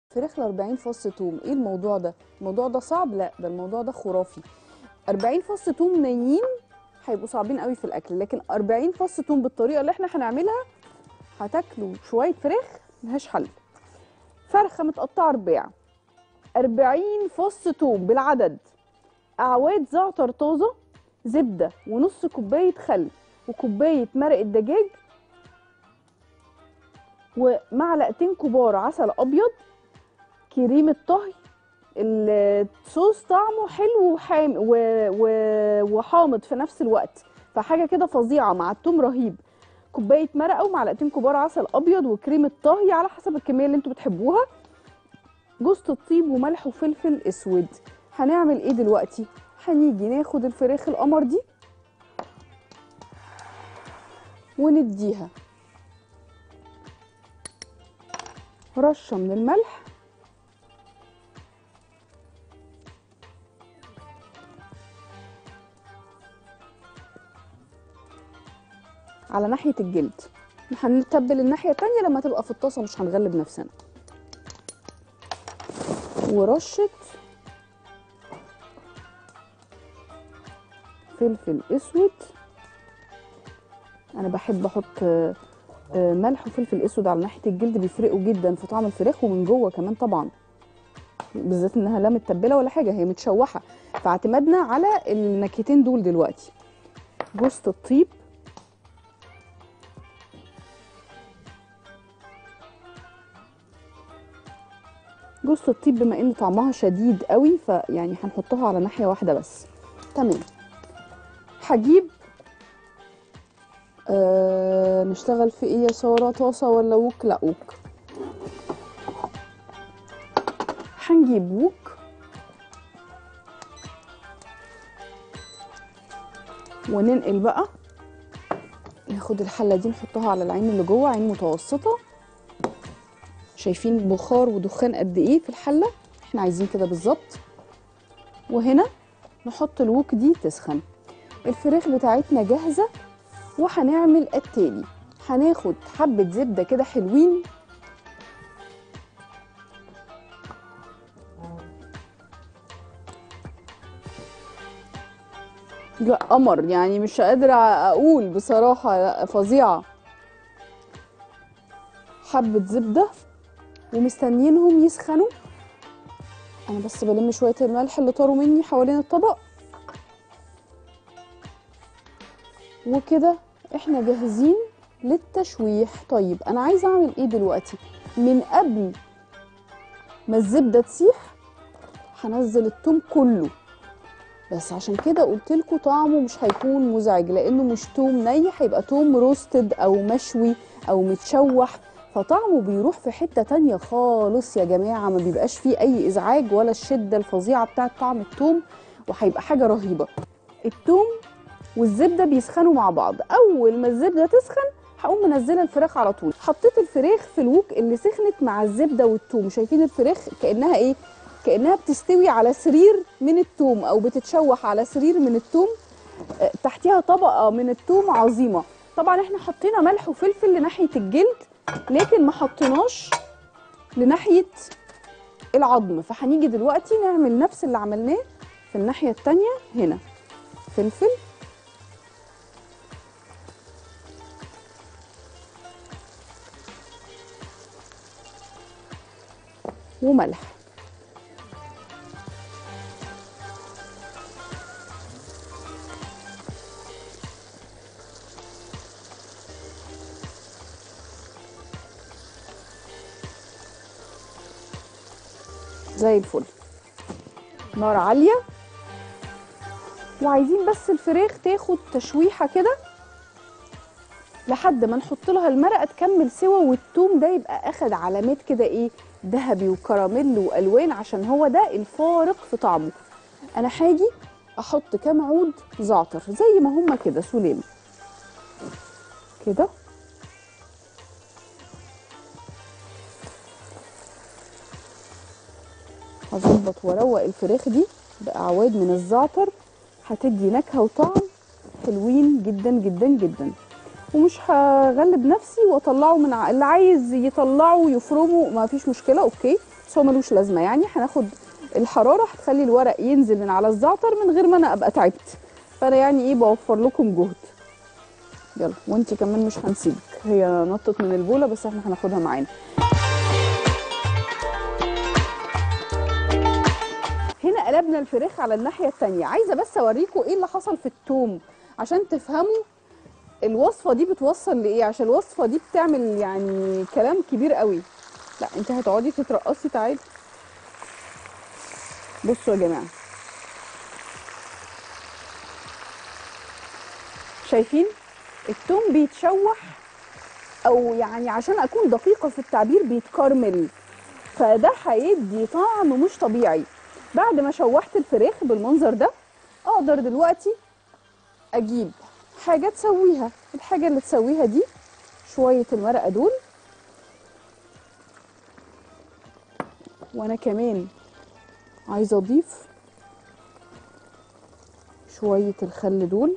فراخ ل 40 فص توم ايه الموضوع ده الموضوع ده صعب لا ده الموضوع ده خرافي 40 فص توم نيين هيبقوا صعبين قوي في الاكل لكن 40 فص توم بالطريقه اللي احنا هنعملها هتاكلوا شويه فراخ ملهاش حل فرخه متقطعه رباع 40 فص توم بالعدد اعواد زعتر طازه زبده ونص كوبايه خل وكوبايه مرق الدجاج ومعلقتين كبار عسل ابيض كريمه طهي الصوص طعمه حلو وحام و... و... وحامض في نفس الوقت فحاجه كده فظيعه مع التوم رهيب كوبايه مرقه ومعلقتين كبار عسل ابيض وكريمه طهي على حسب الكميه اللي انتوا بتحبوها جوز الطيب وملح وفلفل اسود هنعمل ايه دلوقتي هنيجي ناخد الفراخ القمر دي ونديها رشه من الملح على ناحيه الجلد هنتبل الناحيه التانية لما تبقى في الطاسه مش هنغلب نفسنا ورشه فلفل اسود انا بحب احط آه، آه، ملح وفلفل اسود على ناحيه الجلد بيفرقوا جدا في طعم الفراخ ومن جوه كمان طبعا بالذات انها لا متبله ولا حاجه هي متشوحه فاعتمدنا على النكهتين دول دلوقتي جوز الطيب جوز الطيب بما ان طعمها شديد قوي فيعني هنحطها على ناحيه واحده بس تمام هجيب آه نشتغل في ايه يا ساره طاسه ولا ووك لا ووك هنجيب ووك وننقل بقى ناخد الحله دي نحطها على العين اللي جوه عين متوسطه شايفين بخار ودخان قد ايه في الحله احنا عايزين كده بالظبط وهنا نحط الوك دي تسخن الفراخ بتاعتنا جاهزه وهنعمل التالي هناخد حبه زبده كده حلوين لا قمر يعني مش قادره اقول بصراحه لا فظيعه حبه زبده ومستنيينهم يسخنوا انا بس بلم شويه الملح اللي طاروا مني حوالين الطبق وكده احنا جاهزين للتشويح طيب انا عايزه اعمل ايه دلوقتي من قبل ما الزبده تسيح هنزل التوم كله بس عشان كده قلت لكم طعمه مش هيكون مزعج لانه مش توم ني هيبقى توم روستد او مشوي او متشوح فطعمه بيروح في حته تانية خالص يا جماعه ما بيبقاش فيه اي ازعاج ولا الشده الفظيعه بتاعه طعم التوم وهيبقى حاجه رهيبه التوم والزبده بيسخنوا مع بعض اول ما الزبده تسخن هقوم منزله الفراخ على طول حطيت الفراخ في الوك اللي سخنت مع الزبده والثوم شايفين الفراخ كانها ايه كانها بتستوي على سرير من الثوم او بتتشوح على سرير من الثوم آه، تحتيها طبقه من الثوم عظيمه طبعا احنا حطينا ملح وفلفل لناحيه الجلد لكن ما حطيناش لناحيه العظم فهنيجي دلوقتي نعمل نفس اللي عملناه في الناحيه التانية هنا فلفل وملح زي الفل نار عالية وعايزين بس الفراخ تاخد تشويحة كده لحد ما نحط لها المرقة تكمل سوا والثوم ده يبقى اخد علامات كده ايه ذهبي وكراميل والوان عشان هو ده الفارق في طعمه انا هاجي احط كام عود زعتر زي ما هما كده سلام كده هظبط واروق الفراخ دي باعواد من الزعتر هتدي نكهه وطعم حلوين جدا جدا جدا ومش هغلب نفسي واطلعه من ع... اللي عايز يطلعه يفرمه ما فيش مشكله اوكي بس هو ملوش لازمه يعني هناخد الحراره هتخلي الورق ينزل من على الزعتر من غير ما انا ابقى تعبت فانا يعني ايه بوفر لكم جهد يلا وانتي كمان مش هنسيبك هي نطت من البوله بس احنا هناخدها معانا هنا قلبنا الفراخ على الناحيه التانية عايزه بس اوريكم ايه اللي حصل في التوم عشان تفهموا الوصفه دي بتوصل لايه عشان الوصفه دي بتعمل يعني كلام كبير قوي لا انت هتقعدي تترقصي تعالي بصوا يا جماعه شايفين التوم بيتشوح او يعني عشان اكون دقيقه في التعبير بيتكرمل فده هيدي طعم مش طبيعي بعد ما شوحت الفراخ بالمنظر ده اقدر دلوقتي اجيب حاجه تسويها الحاجه اللي تسويها دي شويه المرقه دول وانا كمان عايزه اضيف شويه الخل دول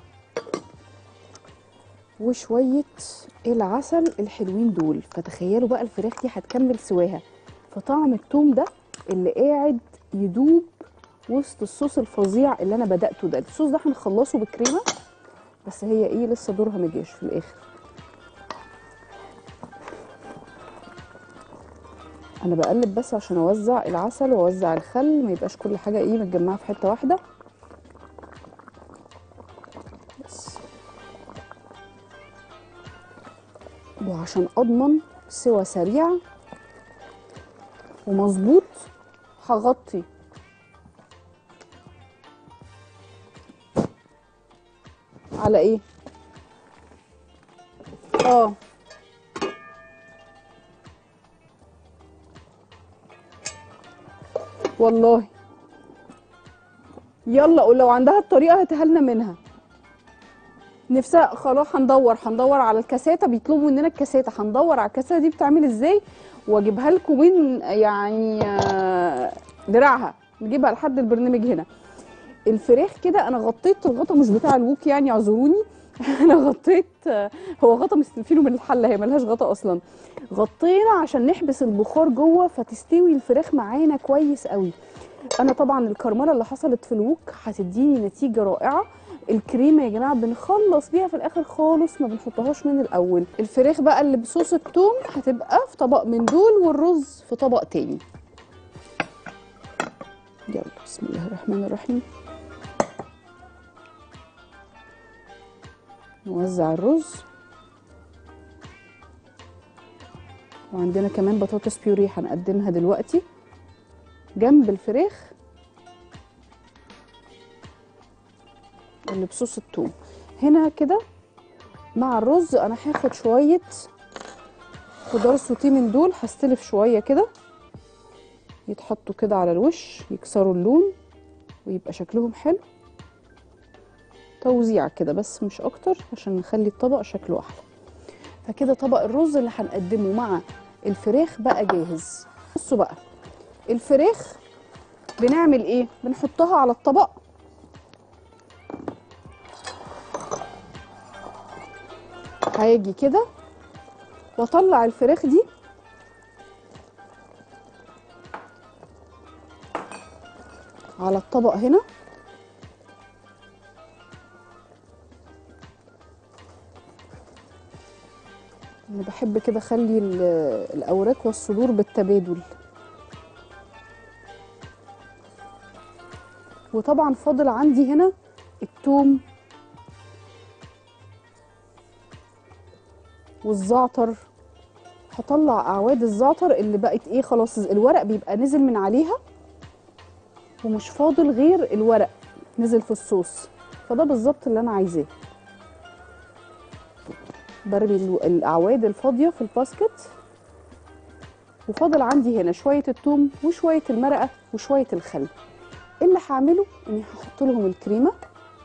وشويه العسل الحلوين دول فتخيلوا بقى الفراخ دي هتكمل سواها فطعم التوم ده اللي قاعد يدوب وسط الصوص الفظيع اللي انا بدأته ده الصوص ده هنخلصه بكريمه بس هي ايه لسه دورها ما جاش في الاخر انا بقلب بس عشان اوزع العسل واوزع الخل ما يبقاش كل حاجه ايه متجمعه في حته واحده بس وعشان اضمن سوى سريع ومظبوط هغطي على ايه اه والله يلا ولو عندها الطريقه هاتها لنا منها نفسها خلاص هندور هندور على الكاساته بيطلبوا مننا الكاساته هندور على الكاساته دي بتعمل ازاي واجيبها لكم من يعني آه، دراعها نجيبها لحد البرنامج هنا الفراخ كده انا غطيت الغطا مش بتاع الوك يعني اعذروني انا غطيت آه، هو غطا مستلفينه من الحله هي ملهاش غطا اصلا غطينا عشان نحبس البخار جوه فتستوي الفراخ معانا كويس قوي انا طبعا الكرمله اللي حصلت في الوك هتديني نتيجه رائعه الكريمه يا جماعه بنخلص بيها في الاخر خالص ما بنحطهاش من الاول الفراخ بقى اللي بصوص الثوم هتبقى في طبق من دول والرز في طبق تاني يلا بسم الله الرحمن الرحيم نوزع الرز وعندنا كمان بطاطس بيوري هنقدمها دلوقتي جنب الفراخ اللي بصوص الثوم هنا كده مع الرز انا هاخد شويه خضار سوتيه من دول هستلف شويه كده يتحطوا كده على الوش يكسروا اللون ويبقى شكلهم حلو توزيع كده بس مش اكتر عشان نخلي الطبق شكله احلى فكده طبق الرز اللي هنقدمه مع الفراخ بقى جاهز بصوا بقى الفراخ بنعمل ايه بنحطها على الطبق هاجي كده واطلع الفراخ دي على الطبق هنا انا بحب كده اخلي ال- الاوراق والصدور بالتبادل وطبعا فاضل عندي هنا التوم والزعتر هطلع اعواد الزعتر اللي بقت ايه خلاص الورق بيبقى نزل من عليها ومش فاضل غير الورق نزل في الصوص فده بالظبط اللي انا عايزاه برمي ال- الاعواد الفاضيه في الباسكت وفاضل عندي هنا شويه الثوم وشويه المرقه وشويه الخل اللي هعمله اني هحط لهم الكريمه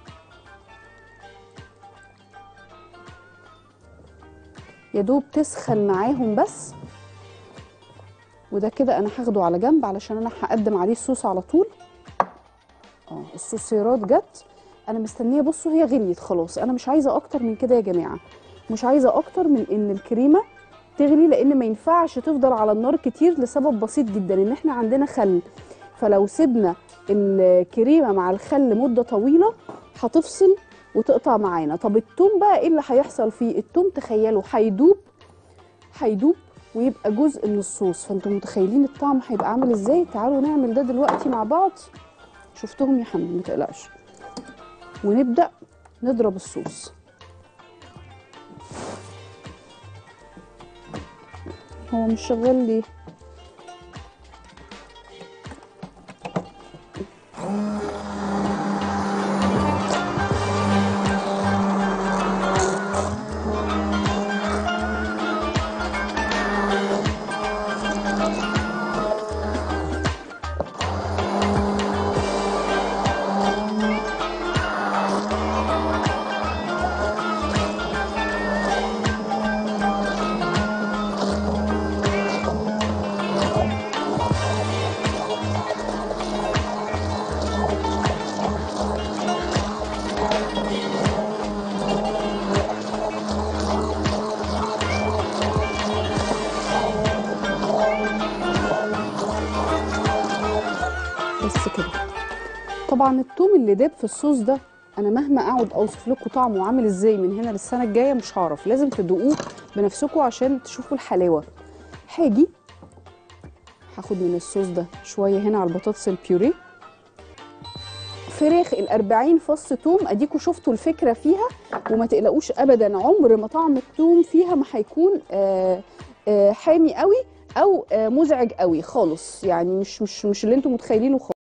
يا دوب تسخن معاهم بس وده كده انا هاخده على جنب علشان انا هقدم عليه الصوص على طول اه الصوصيرات جت انا مستنيه بصوا هي غليت خلاص انا مش عايزه اكتر من كده يا جماعه مش عايزه اكتر من ان الكريمه تغلي لان ما ينفعش تفضل على النار كتير لسبب بسيط جدا ان احنا عندنا خل فلو سيبنا الكريمه مع الخل مده طويله هتفصل وتقطع معانا طب التوم بقى ايه اللي هيحصل فيه التوم تخيلوا هيدوب هيدوب ويبقى جزء من الصوص فانتم متخيلين الطعم هيبقى عامل ازاي تعالوا نعمل ده دلوقتي مع بعض شفتهم يا حمد ما تقلقش ونبدا نضرب الصوص هو مش شغال ليه بس كده طبعا التوم اللي داب في الصوص ده انا مهما اقعد اوصف لكم طعمه عامل ازاي من هنا للسنه الجايه مش هعرف لازم تدوقوه بنفسكم عشان تشوفوا الحلاوه هاجي هاخد من الصوص ده شويه هنا على البطاطس البيوريه فراخ ال40 فص توم اديكوا شفتوا الفكره فيها وما تقلقوش ابدا عمر ما طعم التوم فيها ما هيكون آه آه حامي قوي او آه مزعج قوي خالص يعني مش مش مش اللي انتم متخيلينه خالص